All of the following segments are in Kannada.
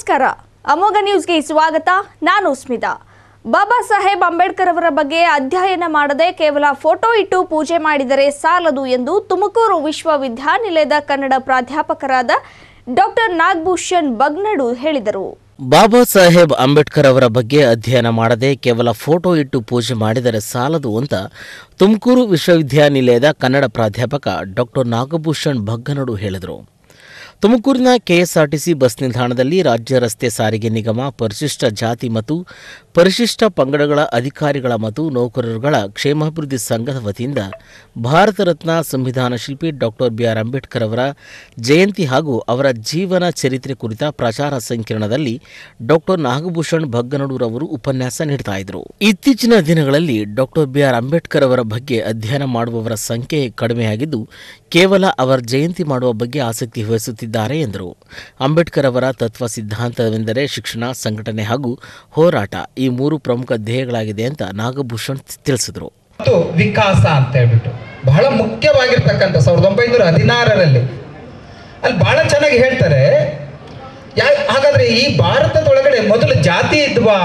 ನಮಸ್ಕಾರ ಅಮೋಘ ನ್ಯೂಸ್ಗೆ ಸ್ವಾಗತ ನಾನು ಸ್ಮಿತಾ ಬಾಬಾ ಸಾಹೇಬ್ ಅಂಬೇಡ್ಕರ್ ಅವರ ಬಗ್ಗೆ ಅಧ್ಯಯನ ಮಾಡದೆ ಕೇವಲ ಫೋಟೋ ಇಟ್ಟು ಪೂಜೆ ಮಾಡಿದರೆ ಸಾಲದು ಎಂದು ತುಮಕೂರು ವಿಶ್ವವಿದ್ಯಾನಿಲಯದ ಕನ್ನಡ ಪ್ರಾಧ್ಯಾಪಕರಾದ ಡಾಕ್ಟರ್ ನಾಗಭೂಷಣ್ ಬಗ್ನಡು ಹೇಳಿದರು ಬಾಬಾ ಸಾಹೇಬ್ ಅಂಬೇಡ್ಕರ್ ಅವರ ಬಗ್ಗೆ ಅಧ್ಯಯನ ಮಾಡದೆ ಕೇವಲ ಫೋಟೋ ಇಟ್ಟು ಪೂಜೆ ಮಾಡಿದರೆ ಸಾಲದು ಅಂತ ತುಮಕೂರು ವಿಶ್ವವಿದ್ಯಾನಿಲಯದ ಕನ್ನಡ ಪ್ರಾಧ್ಯಾಪಕ ಡಾಕ್ಟರ್ ನಾಗಭೂಷಣ್ ಭಗ್ಗನಡು ಹೇಳಿದರು ತುಮಕೂರಿನ ಕೆಎಸ್ಆರ್ಟಿಸಿ ಬಸ್ ನಿಲ್ದಾಣದಲ್ಲಿ ರಾಜ್ಯ ರಸ್ತೆ ಸಾರಿಗೆ ನಿಗಮ ಪರಿಶಿಷ್ಟ ಜಾತಿ ಮತ್ತು ಪರಿಶಿಷ್ಟ ಪಂಗಡಗಳ ಅಧಿಕಾರಿಗಳ ಮತ್ತು ನೌಕರರುಗಳ ಕ್ಷೇಮಾಭಿವೃದ್ಧಿ ಸಂಘದ ವತಿಯಿಂದ ಭಾರತ ರತ್ನ ಸಂವಿಧಾನ ಶಿಲ್ಪಿ ಡಾಕ್ಟರ್ ಬಿಆರ್ ಅಂಬೇಡ್ಕರ್ ಅವರ ಜಯಂತಿ ಹಾಗೂ ಅವರ ಜೀವನ ಚರಿತ್ರೆ ಕುರಿತ ಪ್ರಚಾರ ಸಂಕಿರಣದಲ್ಲಿ ಡಾಕ್ಟರ್ ನಾಗಭೂಷಣ್ ಭಗ್ಗನಡೂರವರು ಉಪನ್ಯಾಸ ನೀಡ್ತಾ ಇದ್ರು ಇತ್ತೀಚಿನ ದಿನಗಳಲ್ಲಿ ಡಾಕ್ಟರ್ ಬಿಆರ್ ಅಂಬೇಡ್ಕರ್ ಅವರ ಬಗ್ಗೆ ಅಧ್ಯಯನ ಮಾಡುವವರ ಸಂಖ್ಯೆ ಕಡಿಮೆಯಾಗಿದ್ದು ಕೇವಲ ಅವರ ಜಯಂತಿ ಮಾಡುವ ಬಗ್ಗೆ ಆಸಕ್ತಿ ವಹಿಸುತ್ತಿದ್ದಾರೆ ಎಂದರು ಅಂಬೇಡ್ಕರ್ ಅವರ ತತ್ವ ಸಿದ್ಧಾಂತವೆಂದರೆ ಶಿಕ್ಷಣ ಸಂಘಟನೆ ಹಾಗೂ ಹೋರಾಟ ಈ ಮೂರು ಪ್ರಮುಖ ಧ್ಯೇಯಗಳಾಗಿದೆ ಅಂತ ನಾಗಭೂಷಣ್ ತಿಳಿಸಿದರು ಮತ್ತು ವಿಕಾಸ ಅಂತ ಹೇಳ್ಬಿಟ್ಟು ಬಹಳ ಮುಖ್ಯವಾಗಿರ್ತಕ್ಕಂಥ ಸಾವಿರದ ಒಂಬೈನೂರ ಹದಿನಾರರಲ್ಲಿ ಅಲ್ಲಿ ಬಹಳ ಚೆನ್ನಾಗಿ ಹೇಳ್ತಾರೆ ಯಾ ಹಾಗಾದ್ರೆ ಈ ಭಾರತದೊಳಗಡೆ ಮೊದಲು ಜಾತಿ ಇದ್ವಾ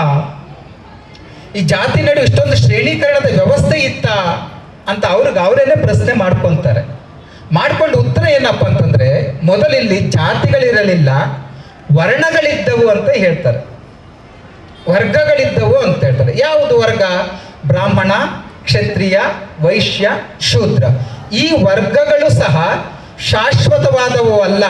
ಈ ಜಾತಿ ನಡುವೆ ಇಷ್ಟೊಂದು ಶ್ರೇಣೀಕರಣದ ವ್ಯವಸ್ಥೆ ಇತ್ತ ಅಂತ ಅವ್ರಿಗೆ ಅವರೇನೆ ಪ್ರಶ್ನೆ ಮಾಡ್ಕೊಂತಾರೆ ಮಾಡ್ಕೊಂಡು ಉತ್ತರ ಏನಪ್ಪ ಅಂತಂದ್ರೆ ಮೊದಲಿಲ್ಲಿ ಜಾತಿಗಳಿರಲಿಲ್ಲ ವರ್ಣಗಳಿದ್ದವು ಅಂತ ಹೇಳ್ತಾರೆ ವರ್ಗಗಳಿದ್ದವು ಅಂತ ಹೇಳ್ತಾರೆ ಯಾವುದು ವರ್ಗ ಬ್ರಾಹ್ಮಣ ಕ್ಷತ್ರಿಯ ವೈಶ್ಯ ಶೂದ್ರ ಈ ವರ್ಗಗಳು ಸಹ ಶಾಶ್ವತವಾದವು ಅಲ್ಲ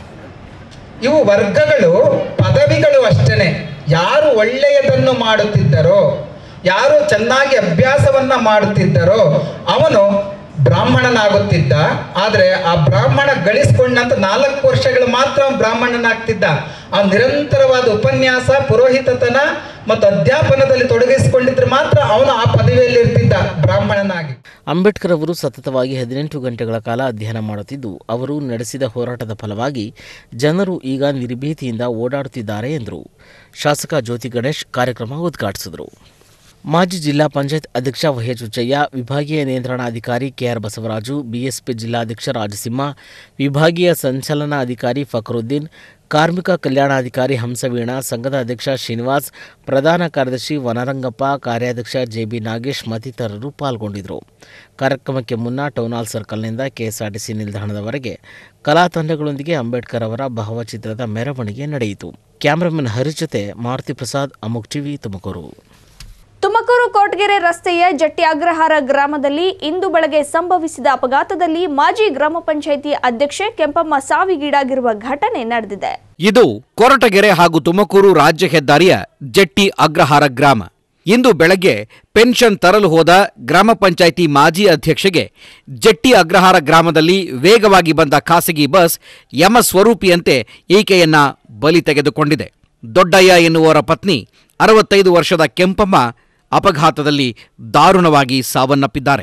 ಇವು ವರ್ಗಗಳು ಪದವಿಗಳು ಅಷ್ಟೇನೆ ಯಾರು ಒಳ್ಳೆಯದನ್ನು ಮಾಡುತ್ತಿದ್ದರೋ ಯಾರು ಚೆನ್ನಾಗಿ ಅಭ್ಯಾಸವನ್ನ ಮಾಡುತ್ತಿದ್ದರೋ ಅವನು ಬ್ರಾಹ್ಮಣನಾಗುತ್ತಿದ್ದ ಆದರೆ ಆ ಬ್ರಾಹ್ಮಣ ಗಳಿಸ್ಕೊಂಡಂತ ನಾಲ್ಕು ವರ್ಷಗಳು ಮಾತ್ರ ಅವನು ಬ್ರಾಹ್ಮಣನಾಗ್ತಿದ್ದ ಆ ನಿರಂತರವಾದ ಉಪನ್ಯಾಸ ಪುರೋಹಿತತನ ಮತ್ತು ಅಧ್ಯಾಪನದಲ್ಲಿ ತೊಡಗಿಸಿಕೊಂಡಿದ್ರೆ ಮಾತ್ರ ಅವನು ಆ ಪದವಿಯಲ್ಲಿ ಇರ್ತಿದ್ದ ಬ್ರಾಹ್ಮಣನಾಗಿ ಅಂಬೇಡ್ಕರ್ ಅವರು ಸತತವಾಗಿ ಹದಿನೆಂಟು ಗಂಟೆಗಳ ಕಾಲ ಅಧ್ಯಯನ ಮಾಡುತ್ತಿದ್ದು ಅವರು ನಡೆಸಿದ ಹೋರಾಟದ ಫಲವಾಗಿ ಜನರು ಈಗ ನಿರ್ಭೀತಿಯಿಂದ ಓಡಾಡುತ್ತಿದ್ದಾರೆ ಎಂದರು ಶಾಸಕ ಜ್ಯೋತಿ ಗಣೇಶ್ ಕಾರ್ಯಕ್ರಮ ಉದ್ಘಾಟಿಸಿದರು ಮಾಜಿ ಜಿಲ್ಲಾ ಪಂಚಾಯತ್ ಅಧ್ಯಕ್ಷ ವೈಎಚ್ ಉಚ್ಚಯ್ಯ ವಿಭಾಗೀಯ ನಿಯಂತ್ರಣಾಧಿಕಾರಿ ಕೆಆರ್ ಬಸವರಾಜು ಬಿಎಸ್ಪಿ ಜಿಲ್ಲಾಧ್ಯಕ್ಷ ರಾಜಸಿಂಹ ವಿಭಾಗೀಯ ಸಂಚಲನಾಧಿಕಾರಿ ಫಕ್ರುದ್ದೀನ್ ಕಾರ್ಮಿಕ ಕಲ್ಯಾಣಾಧಿಕಾರಿ ಹಂಸವೀಣ ಸಂಘದ ಅಧ್ಯಕ್ಷ ಶ್ರೀನಿವಾಸ್ ಪ್ರಧಾನ ಕಾರ್ಯದರ್ಶಿ ವನರಂಗಪ್ಪ ಕಾರ್ಯಾಧ್ಯಕ್ಷ ಜೆಬಿ ನಾಗೇಶ್ ಮತ್ತಿತರರು ಪಾಲ್ಗೊಂಡಿದ್ದರು ಕಾರ್ಯಕ್ರಮಕ್ಕೆ ಮುನ್ನ ಟೌನಾಲ್ ಸರ್ಕಲ್ನಿಂದ ಕೆಎಸ್ಆರ್ಟಿಸಿ ನಿಲ್ದಾಣದವರೆಗೆ ಕಲಾ ತಂಡಗಳೊಂದಿಗೆ ಅಂಬೇಡ್ಕರ್ ಅವರ ಭಾವಚಿತ್ರದ ಮೆರವಣಿಗೆ ನಡೆಯಿತು ಕ್ಯಾಮರಾಮನ್ ಹರೀಶ್ ಜೊತೆ ಮಾರುತಿ ಪ್ರಸಾದ್ ಅಮುಕ್ ಟಿವಿ ತುಮಕೂರು ತುಮಕೂರು ಕೋಟಗೆರೆ ರಸ್ತೆಯ ಜಟ್ಟಿ ಅಗ್ರಹಾರ ಗ್ರಾಮದಲ್ಲಿ ಇಂದು ಬೆಳಗ್ಗೆ ಸಂಭವಿಸಿದ ಅಪಘಾತದಲ್ಲಿ ಮಾಜಿ ಗ್ರಾಮ ಪಂಚಾಯಿತಿ ಅಧ್ಯಕ್ಷೆ ಕೆಂಪಮ್ಮ ಸಾವಿಗೀಡಾಗಿರುವ ಘಟನೆ ನಡೆದಿದೆ ಇದು ಕೊರಟಗೆರೆ ಹಾಗೂ ತುಮಕೂರು ರಾಜ್ಯ ಹೆದ್ದಾರಿಯ ಜಟ್ಟಿ ಅಗ್ರಹಾರ ಗ್ರಾಮ ಇಂದು ಬೆಳಗ್ಗೆ ಪೆನ್ಷನ್ ತರಲು ಹೋದ ಗ್ರಾಮ ಪಂಚಾಯಿತಿ ಮಾಜಿ ಅಧ್ಯಕ್ಷೆಗೆ ಜಟ್ಟಿ ಅಗ್ರಹಾರ ಗ್ರಾಮದಲ್ಲಿ ವೇಗವಾಗಿ ಬಂದ ಖಾಸಗಿ ಬಸ್ ಯಮ ಸ್ವರೂಪಿಯಂತೆ ಈಕೆಯನ್ನ ಬಲಿ ತೆಗೆದುಕೊಂಡಿದೆ ದೊಡ್ಡಯ್ಯ ಎನ್ನುವರ ಪತ್ನಿ ಅರವತ್ತೈದು ವರ್ಷದ ಕೆಂಪಮ್ಮ ಅಪಘಾತದಲ್ಲಿ ದಾರುಣವಾಗಿ ಸಾವನ್ನಪ್ಪಿದ್ದಾರೆ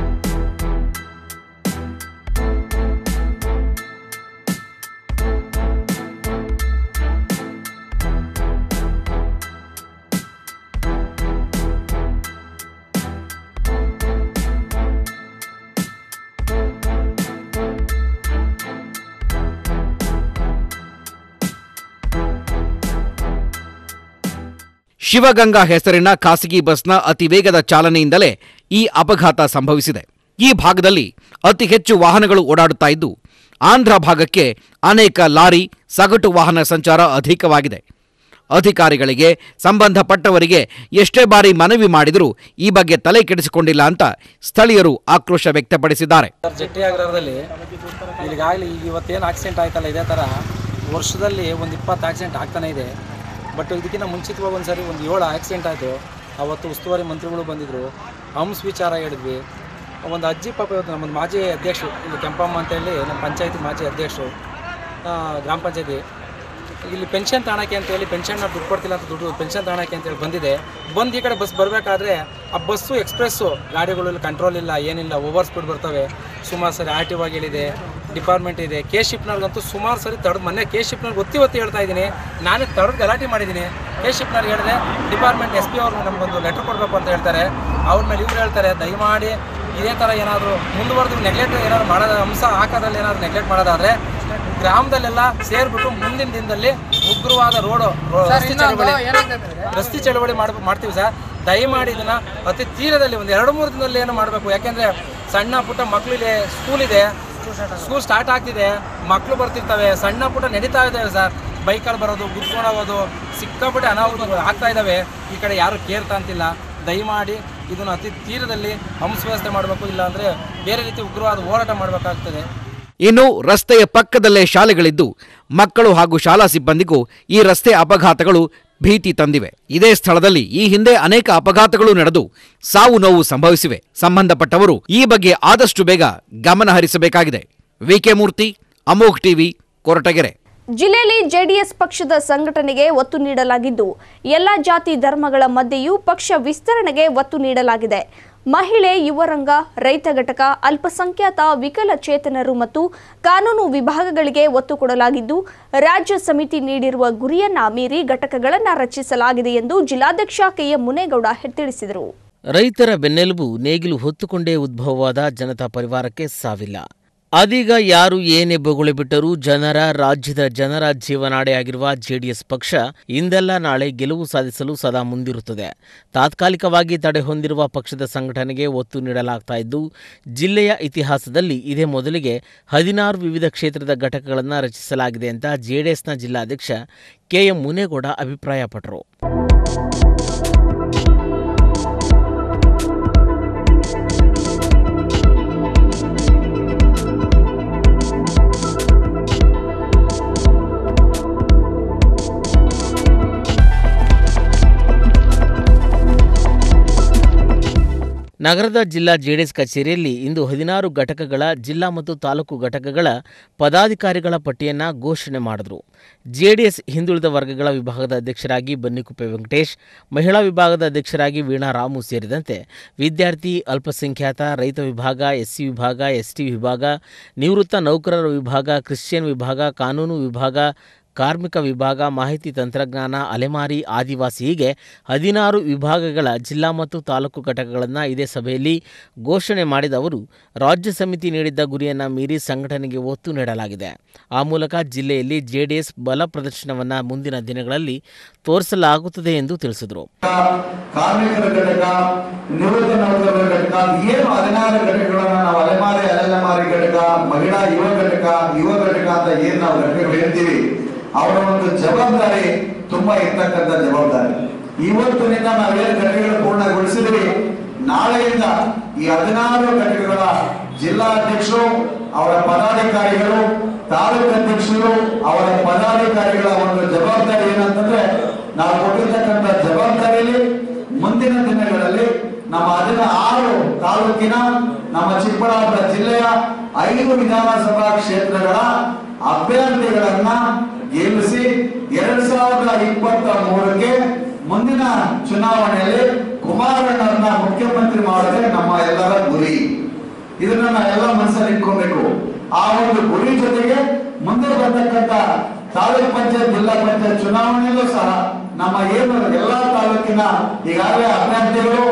ಶಿವಗಂಗಾ ಹೆಸರಿನ ಖಾಸಗಿ ಬಸ್ನ ಅತಿ ವೇಗದ ಚಾಲನೆಯಿಂದಲೇ ಈ ಅಪಘಾತ ಸಂಭವಿಸಿದೆ ಈ ಭಾಗದಲ್ಲಿ ಅತಿ ಹೆಚ್ಚು ವಾಹನಗಳು ಓಡಾಡುತ್ತಾ ಇದ್ದು ಆಂಧ್ರ ಭಾಗಕ್ಕೆ ಅನೇಕ ಲಾರಿ ಸಗಟು ವಾಹನ ಸಂಚಾರ ಅಧಿಕವಾಗಿದೆ ಅಧಿಕಾರಿಗಳಿಗೆ ಸಂಬಂಧಪಟ್ಟವರಿಗೆ ಎಷ್ಟೇ ಬಾರಿ ಮನವಿ ಮಾಡಿದರೂ ಈ ಬಗ್ಗೆ ತಲೆ ಕೆಡಿಸಿಕೊಂಡಿಲ್ಲ ಅಂತ ಸ್ಥಳೀಯರು ಆಕ್ರೋಶ ವ್ಯಕ್ತಪಡಿಸಿದ್ದಾರೆ ಸರ್ ಜಟ್ಟಿ ಆಗ್ರಹದಲ್ಲಿ ಇಲ್ಲಿಗಾಗಲಿ ಈಗ ಇವತ್ತೇನು ಆಕ್ಸಿಡೆಂಟ್ ಆಯ್ತಲ್ಲ ಇದೇ ಥರ ವರ್ಷದಲ್ಲಿ ಒಂದು ಇಪ್ಪತ್ತು ಆಕ್ಸಿಡೆಂಟ್ ಆಗ್ತಾನೆ ಇದೆ ಬಟ್ ಇದಕ್ಕಿಂತ ಮುಂಚಿತವಾಗಿ ಒಂದು ಸರಿ ಒಂದು ಏಳು ಆಕ್ಸಿಡೆಂಟ್ ಆಯಿತು ಅವತ್ತು ಉಸ್ತುವಾರಿ ಮಂತ್ರಿಗಳು ಬಂದಿದ್ದರು ಹಂಸ್ ವಿಚಾರ ಹೇಳಿದ್ವಿ ಒಂದು ಅಜ್ಜಿ ಪಾಪ ಇವತ್ತು ನಮ್ಮದು ಮಾಜಿ ಅಧ್ಯಕ್ಷರು ಇಲ್ಲಿ ಕೆಂಪಮ್ಮ ಅಂತೇಳಿ ನಮ್ಮ ಪಂಚಾಯತಿ ಮಾಜಿ ಅಧ್ಯಕ್ಷರು ಆ, ಗ್ರಾಮ ಪಂಚಾಯತಿ ಇಲ್ಲಿ ಪೆನ್ಷನ್ ತಾಣಕ್ಕೆ ಅಂತ ಹೇಳಿ ಪೆನ್ಷನ್ ದುಡ್ಡು ಕೊಡ್ತಿಲ್ಲ ಅಂತ ದುಡ್ಡು ಪೆನ್ಷನ್ ತಾಣಕ್ಕೆ ಅಂತೇಳಿ ಬಂದಿದೆ ಬಂದು ಈ ಕಡೆ ಬಸ್ ಬರಬೇಕಾದ್ರೆ ಆ ಬಸ್ಸು ಎಕ್ಸ್ಪ್ರೆಸ್ಸು ಗಾಡಿಗಳಲ್ಲಿ ಕಂಟ್ರೋಲ್ ಇಲ್ಲ ಏನಿಲ್ಲ ಓವರ್ ಸ್ಪೀಡ್ ಬರ್ತವೆ ಸುಮಾರು ಸರಿ ಆಕ್ಟಿವ್ ಆಗಿ ಹೇಳಿದೆ ಡಿಪಾರ್ಟ್ಮೆಂಟ್ ಇದೆ ಕೆ ಶಿಪ್ನವ್ರಿಗಂತೂ ಸುಮಾರು ಸರಿ ತಡೆದು ಮೊನ್ನೆ ಕೆ ಶಿಪ್ನವ್ರಿಗೆ ಒತ್ತಿ ಒತ್ತಿ ಹೇಳ್ತಾ ಇದ್ದೀನಿ ನಾನೇ ತಡೆದು ಗಲಾಟೆ ಮಾಡಿದ್ದೀನಿ ಕೆ ಶಿಪ್ನವ್ರಿಗೆ ಹೇಳಿದೆ ಡಿಪಾರ್ಟ್ಮೆಂಟ್ ಎಸ್ ಪಿ ಅವ್ರಿಗೆ ನಮಗೊಂದು ಲೆಟರ್ ಕೊಡಬೇಕು ಅಂತ ಹೇಳ್ತಾರೆ ಅವ್ರ ಮೇಲೆ ಇವ್ರು ಹೇಳ್ತಾರೆ ದಯಮಾಡಿ ಇದೇ ಥರ ಏನಾದರೂ ಮುಂದುವರೆದು ನೆಗ್ಲೆಕ್ಟ್ ಏನಾದ್ರು ಮಾಡೋದ ಅಂಶ ಹಾಕೋದ್ರಲ್ಲಿ ಏನಾದರೂ ನೆಗ್ಲೆಕ್ಟ್ ಮಾಡೋದಾದರೆ ಗ್ರಾಮದಲ್ಲೆಲ್ಲ ಸೇರ್ಬಿಟ್ಟು ಮುಂದಿನ ದಿನದಲ್ಲಿ ಉಗ್ರವಾದ ರೋಡು ರಸ್ತೆ ಚಳವಳಿ ರಸ್ತೆ ಚಳವಳಿ ಮಾಡ್ ಮಾಡ್ತೀವಿ ಸರ್ ದಯಮಾಡಿ ಇದನ್ನ ಅತಿ ತೀರದಲ್ಲಿ ಒಂದು ಎರಡು ಮೂರು ದಿನದಲ್ಲಿ ಏನು ಮಾಡಬೇಕು ಯಾಕೆಂದ್ರೆ ಸಣ್ಣ ಪುಟ್ಟ ಮಕ್ಕಳಿದೆ ಸ್ಕೂಲ್ ಇದೆ ಸ್ಕೂಲ್ ಸ್ಟಾರ್ಟ್ ಆಗ್ತಿದೆ ಮಕ್ಕಳು ಬರ್ತಿರ್ತವೆ ಸಣ್ಣ ಪುಟ್ಟ ನಡೀತಾ ಇದ್ದಾವೆ ಸರ್ ಬೈಕಲ್ಲಿ ಬರೋದು ಗುದ್ಕೊಂಡು ಹೋಗೋದು ಸಿಕ್ಕಾಪಟ್ಟೆ ಅನಾಹುತಗಳು ಆಗ್ತಾ ಇದ್ದಾವೆ ಈ ಕಡೆ ಯಾರು ಕೇರ್ತಾ ಅಂತಿಲ್ಲ ದಯಮಾಡಿ ಇದನ್ನು ಅತಿ ತೀರದಲ್ಲಿ ಹಂಸ ವ್ಯವಸ್ಥೆ ಮಾಡಬೇಕು ಇಲ್ಲ ಅಂದರೆ ಬೇರೆ ರೀತಿ ಉಗ್ರವಾದ ಹೋರಾಟ ಮಾಡಬೇಕಾಗ್ತದೆ ಇನ್ನು ರಸ್ತೆಯ ಪಕ್ಕದಲ್ಲೇ ಶಾಲೆಗಳಿದ್ದು ಮಕ್ಕಳು ಹಾಗೂ ಶಾಲಾ ಸಿಬ್ಬಂದಿಗೂ ಈ ರಸ್ತೆ ಅಪಘಾತಗಳು ಭೀತಿ ತಂದಿವೆ ಇದೇ ಸ್ಥಳದಲ್ಲಿ ಈ ಹಿಂದೆ ಅನೇಕ ಅಪಘಾತಗಳು ನಡೆದು ಸಾವು ನೋವು ಸಂಭವಿಸಿವೆ ಸಂಬಂಧಪಟ್ಟವರು ಈ ಬಗ್ಗೆ ಆದಷ್ಟು ಬೇಗ ಗಮನ ಹರಿಸಬೇಕಾಗಿದೆ ವಿಕೆ ಮೂರ್ತಿ ಅಮೋಘ್ ಟಿವಿ ಕೊರಟಗೆರೆ ಜಿಲ್ಲೆಯಲ್ಲಿ ಜೆಡಿಎಸ್ ಪಕ್ಷದ ಸಂಘಟನೆಗೆ ಒತ್ತು ನೀಡಲಾಗಿದ್ದು ಎಲ್ಲ ಜಾತಿ ಧರ್ಮಗಳ ಮಧ್ಯೆಯೂ ಪಕ್ಷ ವಿಸ್ತರಣೆಗೆ ಒತ್ತು ನೀಡಲಾಗಿದೆ ಮಹಿಳೆ ಯುವರಂಗ ರೈತ ಘಟಕ ಅಲ್ಪಸಂಖ್ಯಾತ ವಿಕಲಚೇತನರು ಮತ್ತು ಕಾನೂನು ವಿಭಾಗಗಳಿಗೆ ಒತ್ತು ಕೊಡಲಾಗಿದ್ದು ರಾಜ್ಯ ಸಮಿತಿ ನೀಡಿರುವ ಗುರಿಯನ್ನ ಮೀರಿ ಘಟಕಗಳನ್ನು ರಚಿಸಲಾಗಿದೆ ಎಂದು ಜಿಲ್ಲಾಧ್ಯಕ್ಷ ಕೆಎಂ ಮುನೇಗೌಡ ತಿಳಿಸಿದರು ರೈತರ ಬೆನ್ನೆಲುಬು ನೇಗಿಲು ಹೊತ್ತುಕೊಂಡೇ ಉದ್ಭವವಾದ ಜನತಾ ಪರಿವಾರಕ್ಕೆ ಸಾವಿಲ್ಲ ಅದೀಗ ಯಾರು ಏನೇ ಬೊಗಳೆ ಬಿಟ್ಟರೂ ಜನರ ರಾಜ್ಯದ ಜನರ ಜೀವನಾಡಿಯಾಗಿರುವ ಜೆಡಿಎಸ್ ಪಕ್ಷ ಇಂದೆಲ್ಲ ನಾಳೆ ಗೆಲುವು ಸಾಧಿಸಲು ಸದಾ ಮುಂದಿರುತ್ತದೆ ತಾತ್ಕಾಲಿಕವಾಗಿ ತಡೆ ಹೊಂದಿರುವ ಪಕ್ಷದ ಸಂಘಟನೆಗೆ ಒತ್ತು ನೀಡಲಾಗ್ತಾ ಇದ್ದು ಜಿಲ್ಲೆಯ ಇತಿಹಾಸದಲ್ಲಿ ಇದೇ ಮೊದಲಿಗೆ ಹದಿನಾರು ವಿವಿಧ ಕ್ಷೇತ್ರದ ಘಟಕಗಳನ್ನು ರಚಿಸಲಾಗಿದೆ ಅಂತ ಜೆಡಿಎಸ್ನ ಜಿಲ್ಲಾಧ್ಯಕ್ಷ ಕೆಎಂ ಮುನೇಗೌಡ ಅಭಿಪ್ರಾಯಪಟ್ಟರು ನಗರದ ಜಿಲ್ಲಾ ಜೆಡಿಎಸ್ ಕಚೇರಿಯಲ್ಲಿ ಇಂದು ಹದಿನಾರು ಘಟಕಗಳ ಜಿಲ್ಲಾ ಮತ್ತು ತಾಲೂಕು ಘಟಕಗಳ ಪದಾಧಿಕಾರಿಗಳ ಪಟ್ಟಿಯನ್ನು ಘೋಷಣೆ ಮಾಡಿದರು ಜೆಡಿಎಸ್ ಹಿಂದುಳಿದ ವರ್ಗಗಳ ವಿಭಾಗದ ಅಧ್ಯಕ್ಷರಾಗಿ ಬನ್ನಿಕುಪ್ಪೆ ವೆಂಕಟೇಶ್ ಮಹಿಳಾ ವಿಭಾಗದ ಅಧ್ಯಕ್ಷರಾಗಿ ವೀಣಾ ರಾಮು ಸೇರಿದಂತೆ ವಿದ್ಯಾರ್ಥಿ ಅಲ್ಪಸಂಖ್ಯಾತ ರೈತ ವಿಭಾಗ ಎಸ್ಸಿ ವಿಭಾಗ ಎಸ್ಟಿ ವಿಭಾಗ ನಿವೃತ್ತ ನೌಕರರ ವಿಭಾಗ ಕ್ರಿಶ್ಚಿಯನ್ ವಿಭಾಗ ಕಾನೂನು ವಿಭಾಗ ಕಾರ್ಮಿಕ ವಿಭಾಗ ಮಾಹಿತಿ ತಂತ್ರಜ್ಞಾನ ಅಲೆಮಾರಿ ಆದಿವಾಸಿ ಹೀಗೆ ಹದಿನಾರು ವಿಭಾಗಗಳ ಜಿಲ್ಲಾ ಮತ್ತು ತಾಲೂಕು ಘಟಕಗಳನ್ನು ಇದೇ ಸಭೆಯಲ್ಲಿ ಘೋಷಣೆ ಮಾಡಿದ ಅವರು ರಾಜ್ಯ ಸಮಿತಿ ನೀಡಿದ್ದ ಗುರಿಯನ್ನು ಮೀರಿ ಸಂಘಟನೆಗೆ ಒತ್ತು ನೀಡಲಾಗಿದೆ ಆ ಮೂಲಕ ಜಿಲ್ಲೆಯಲ್ಲಿ ಜೆಡಿಎಸ್ ಬಲ ಪ್ರದರ್ಶನವನ್ನು ಮುಂದಿನ ದಿನಗಳಲ್ಲಿ ತೋರಿಸಲಾಗುತ್ತದೆ ಎಂದು ತಿಳಿಸಿದರು ಕಾರ್ಮಿಕರ ಘಟಕ ನಿವೃತ್ತ ನೌಕರರ ಘಟಕ ಏನು ಹದಿನಾರು ಘಟಕಗಳನ್ನ ನಾವು ಅಲೆಮಾರಿ ಅಲೆಮಾರಿ ಘಟಕ ಮಹಿಳಾ ಯುವ ಘಟಕ ಯುವ ಘಟಕ ಅಂತ ಏನ್ ನಾವು ಘಟಕಗಳು ಹೇಳ್ತೀವಿ ಅವರ ಒಂದು ಜವಾಬ್ದಾರಿ ತುಂಬಾ ಇರ್ತಕ್ಕಂಥ ಜವಾಬ್ದಾರಿ ಇವತ್ತಿನಿಂದ ನಾವೇನು ಘಟಕಗಳು ಪೂರ್ಣಗೊಳಿಸಿದ್ವಿ ನಾಳೆಯಿಂದ ಈ ಹದಿನಾರು ಘಟಕಗಳ ಜಿಲ್ಲಾಧ್ಯಕ್ಷರು ಅವರ ಪದಾಧಿಕಾರಿಗಳು ತಾಲೂಕು ಅಧ್ಯಕ್ಷರು ಅವರ ಪದಾಧಿಕಾರಿಗಳ ಒಂದು ಜವಾಬ್ದಾರಿ ಏನಂತಂದ್ರೆ ನಾವು ಕೊಟ್ಟಿರ್ತಕ್ಕಂಥ ಜವಾಬ್ದಾರಿಯಲ್ಲಿ ಮುಂದಿನ ದಿನಗಳಲ್ಲಿ ನಮ್ಮ ಹದಿನ ಆರು ತಾಲೂಕಿನ ನಮ್ಮ ಚಿಕ್ಕಬಳ್ಳಾಪುರ ಜಿಲ್ಲೆಯ ಐದು ವಿಧಾನಸಭಾ ಕ್ಷೇತ್ರಗಳ ಅಭ್ಯರ್ಥಿಗಳನ್ನ ಗೆಲ್ಲಿಸಿ ಎರಡ್ ಸಾವಿರದ ಇಪ್ಪತ್ತ ಮೂರಕ್ಕೆ ಮುಂದಿನ ಚುನಾವಣೆಯಲ್ಲಿ ಕುಮಾರಣ್ಣರನ್ನ ಮುಖ್ಯಮಂತ್ರಿ ಮಾಡೋದೇ ನಮ್ಮ ಎಲ್ಲರ ಗುರಿ ಇದನ್ನ ನಾವೆಲ್ಲ ಮನಸ್ಸಲ್ಲಿ ಇಟ್ಕೊಬೇಕು ಆ ಒಂದು ಗುರಿ ಜೊತೆಗೆ ಮುಂದೆ ಬರ್ತಕ್ಕಂಥ ತಾಲೂಕ್ ಪಂಚಾಯತ್ ಜಿಲ್ಲಾ ಪಂಚಾಯತ್ ಚುನಾವಣೆಯಲ್ಲೂ ಸಹ ನಮ್ಮ ಏನು ಎಲ್ಲಾ ತಾಲೂಕಿನ ಈಗಾಗಲೇ ಅಭ್ಯರ್ಥಿಗಳು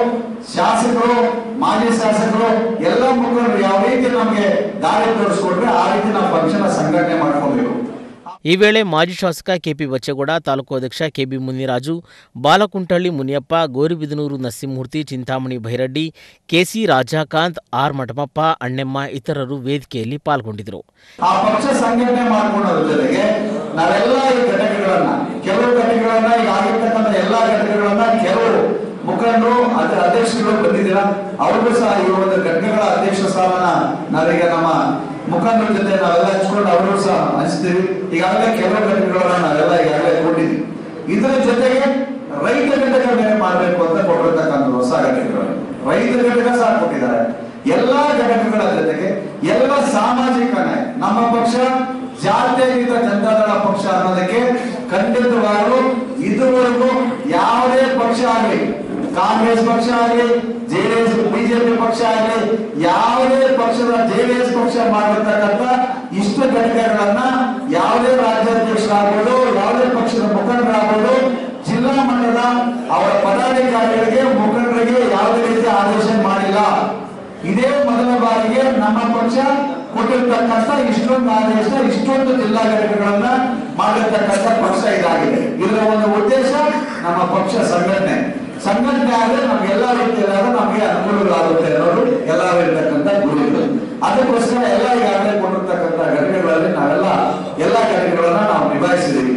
ಶಾಸಕರು ಮಾಜಿ ಶಾಸಕರು ಎಲ್ಲ ಮುಖಂಡರು ಯಾವ ರೀತಿ ನಮಗೆ ದಾರಿ ತೋರಿಸ್ಕೊಟ್ರೆ ಆ ರೀತಿ ನಾವು ಪಕ್ಷನ ಸಂಘಟನೆ ಮಾಡ್ಕೋಬೇಕು ಈ ವೇಳೆ ಮಾಜಿ ಶಾಸಕ ಕೆಪಿ ಬಚ್ಚೇಗೌಡ ತಾಲೂಕು ಅಧ್ಯಕ್ಷ K B Muniraju Balakuntahalli Muniyappa Gauribidanur Narasimhamurthy Chintamani Bhaireddy K C Rajakanth R Mathamappa Annemma ಇತರರು ವೇದಿಕೆಯಲ್ಲಿ ಪಾಲ್ಗೊಂಡಿದ್ದರು ಆ ಪಕ್ಷ ಸಂಘಟನೆ ಮಾಡ್ಕೊಳ್ಳೋದ್ರ ಜೊತೆಗೆ ನಾವೆಲ್ಲ ಈ ಘಟಕಗಳನ್ನ ಕೆಲವು ಘಟಕಗಳನ್ನ ಈಗ ಆಗಿರ್ತಕ್ಕಂಥ ಎಲ್ಲಾ ಘಟಕಗಳನ್ನ ಕೆಲವು ಮುಖಂಡರು ಅದ ಅಧ್ಯಕ್ಷರುಗಳು ಬಂದಿದ್ದೀರಾ ಅವ್ರಿಗೂ ಸಹ ಈ ಒಂದು ಘಟಕಗಳ ಅಧ್ಯಕ್ಷ ಸ್ಥಾನನ ನಾವೀಗ ನಮ್ಮ ಮುಖಂಡರ ಜೊತೆ ನಾವೆಲ್ಲ ಹಂಚ್ಕೊಂಡು ಅವರು ಸಹ ಹಂಚ್ತೀವಿ ಈಗಾಗಲೇ ಕೆಲವು ಘಟಕಗಳನ್ನ ನಾವೆಲ್ಲ ಈಗಾಗಲೇ ಕೊಟ್ಟಿದ್ವಿ ಇದರ ಜೊತೆಗೆ ರೈತ ಘಟಕ ಬೇರೆ ಮಾಡಬೇಕು ಅಂತ ಕೊಟ್ಟಿರ್ತಕ್ಕಂಥ ಹೊಸ ಘಟಕಗಳು ರೈತ ಘಟಕ ಸಹ ಕೊಟ್ಟಿದ್ದಾರೆ ಎಲ್ಲಾ ಘಟಕಗಳ ಜೊತೆಗೆ ಎಲ್ಲ ಸಾಮಾಜಿಕ ನ್ಯಾಯ ನಮ್ಮ ಪಕ್ಷ ಜಾತ್ಯತೀತ ಜನತಾದಳ ಪಕ್ಷ ಅನ್ನೋದಕ್ಕೆ ಖಂಡಿತವಾಗಲೂ ಇದುವರೆಗೂ ಯಾವುದೇ ಪಕ್ಷ ಆಗಲಿ ಕಾಂಗ್ರೆಸ್ ಪಕ್ಷ ಆಗಲಿ ಜೆಡಿಎಸ್ ಬಿಜೆಪಿ ಪಕ್ಷ ಆಗಲಿ ಯಾವುದೇ ಪಕ್ಷದ ಜೆಡಿಎಸ್ ಪಕ್ಷ ಮಾಡಿರ್ತಕ್ಕಂಥ ಇಷ್ಟು ಘಟಕಗಳನ್ನ ಯಾವುದೇ ರಾಜ್ಯಾಧ್ಯಕ್ಷರಾಗ್ಬೋದು ಯಾವುದೇ ಪಕ್ಷದ ಮುಖಂಡರಾಗ್ಬೋದು ಜಿಲ್ಲಾ ಮಟ್ಟದ ಅವರ ಪದಾಧಿಕಾರಿಗಳಿಗೆ ಮುಖಂಡರಿಗೆ ಯಾವುದೇ ರೀತಿ ಆದೇಶ ಮಾಡಿಲ್ಲ ಇದೇ ಮೊದಲ ಬಾರಿಗೆ ನಮ್ಮ ಪಕ್ಷ ಕೊಟ್ಟಿರ್ತಕ್ಕಂಥ ಇಷ್ಟೊಂದು ಆದೇಶ ಇಷ್ಟೊಂದು ಜಿಲ್ಲಾ ಘಟಕಗಳನ್ನ ಮಾಡಿರ್ತಕ್ಕಂಥ ಪಕ್ಷ ಇದಾಗಿದೆ ಇದರ ಒಂದು ಉದ್ದೇಶ ನಮ್ಮ ಪಕ್ಷ ಸಂಘಟನೆ ಸಂಘಟನೆ ಆದ್ರೆ ನಮ್ಗೆ ಎಲ್ಲಾ ರೀತಿಯಲ್ಲಾದ ನಮಗೆ ಅನುಕೂಲಗಳಾಗುತ್ತೆ ಅನ್ನೋದು ಎಲ್ಲರೂ ಇರ್ತಕ್ಕಂಥ ಗುರಿಗಳು ಅದಕ್ಕೋಸ್ಕರ ಎಲ್ಲ ಈಗಾಗಲೇ ಕೊಟ್ಟಿರ್ತಕ್ಕಂಥ ಘಟಕಗಳಲ್ಲಿ ನಾವೆಲ್ಲ ಎಲ್ಲಾ ಘಟಕಗಳನ್ನ ನಾವು ನಿಭಾಯಿಸಿದ್ದೀವಿ